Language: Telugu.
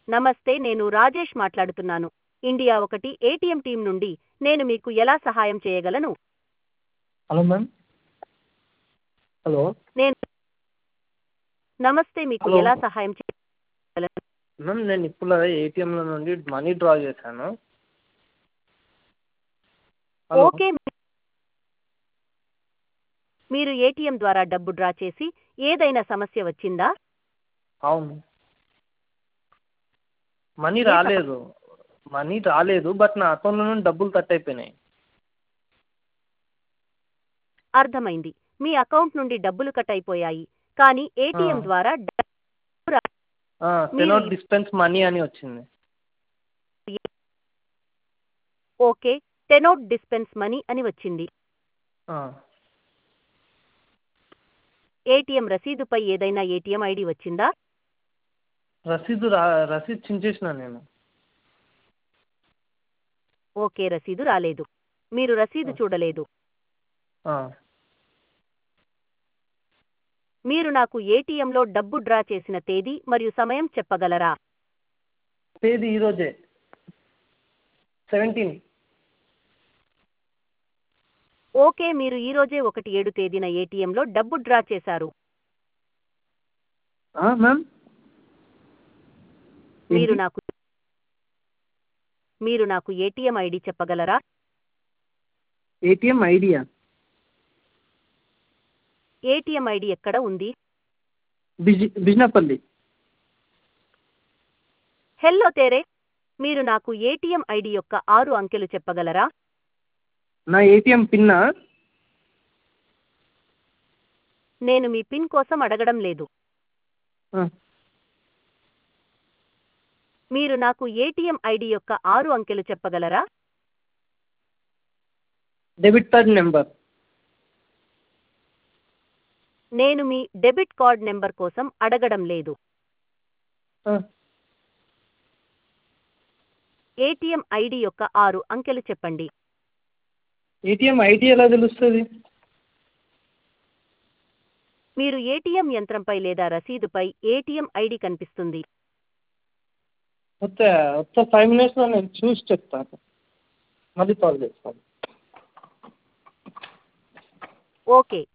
నమస్తే నేను రాజేష్ మాట్లాడుతున్నాను ఇండియా ఒకటి ఏటీఎం టీం నుండి నేను మీకు ఎలా సహాయం చేయగలను హలో మ్యామ్ హలో నేను నమస్తే మీకు Hello. ఎలా సహాయం చేయగలను మ్యామ్ నేను ఇప్పుడు ఏటీఎంలో నుండి మనీ డ్రా చేశాను హలో ఓకే మీరు ఏటీఎం ద్వారా డబ్బు డ్రా చేసి ఏదైనా సమస్య వచ్చిందా అవును మనీ ఏ సమ- రాలేదు మనీ రాలేదు బట్ నా అకౌంట్లో నుండి డబ్బులు కట్ అయిపోయినాయి అర్థమైంది మీ అకౌంట్ నుండి డబ్బులు కట్ అయిపోయాయి కానీ ఏటీఎం ఆ. ద్వారా డబ్బు రా- కెనాట్ మీరు- డిస్పెన్స్ మనీ అని వచ్చింది ఓకే టెనోట్ డిస్పెన్స్ మనీ అని వచ్చింది ఆ, ఏటీఎం రసీదుపై ఏదైనా ఏటీఎం ఐడి వచ్చిందా రసీదు రా రసీదు చించేసిన నేను ఓకే రసీదు రాలేదు మీరు రసీదు ఆ. చూడలేదు ఆ, మీరు నాకు ఏటీఎంలో డబ్బు డ్రా చేసిన తేదీ మరియు సమయం చెప్పగలరా తేదీ ఈరోజే సెవెంటీన్ ఓకే మీరు ఈ రోజే ఒకటి ఏడు తేదీన ఏటీఎంలో డబ్బు డ్రా చేశారు మ్యామ్ మీరు ఏంటి? నాకు మీరు నాకు ఏటీఎం ఐడి చెప్పగలరా ఏటీఎం ఐడియా ఏటీఎం ఐడి ఎక్కడ ఉంది బిజి బిజినపల్లి హెల్లో తేరే మీరు నాకు ఏటీఎం ఐడి యొక్క ఆరు అంకెలు చెప్పగలరా నా ఏటీఎం పిన్నా నేను మీ పిన్ కోసం అడగడం లేదు ఆ, మీరు నాకు ఏటీఎం ఐడి యొక్క ఆరు అంకెలు చెప్పగలరా డెబిట్ కార్డ్ నెంబర్ నేను మీ డెబిట్ కార్డ్ నెంబర్ కోసం అడగడం లేదు ఆ, ఏటీఎం ఐడి యొక్క ఆరు అంకెలు చెప్పండి ఏటీఎం ఐడి ఎలా తెలుస్తుంది మీరు ఏటీఎం యంత్రంపై లేదా రసీదుపై ఏటీఎం ఐడి కనిపిస్తుంది వస్తే వస్తే ఫైవ్ మినిట్స్లో నేను చూసి చెప్తాను మళ్ళీ కాల్ చేస్తాను ఓకే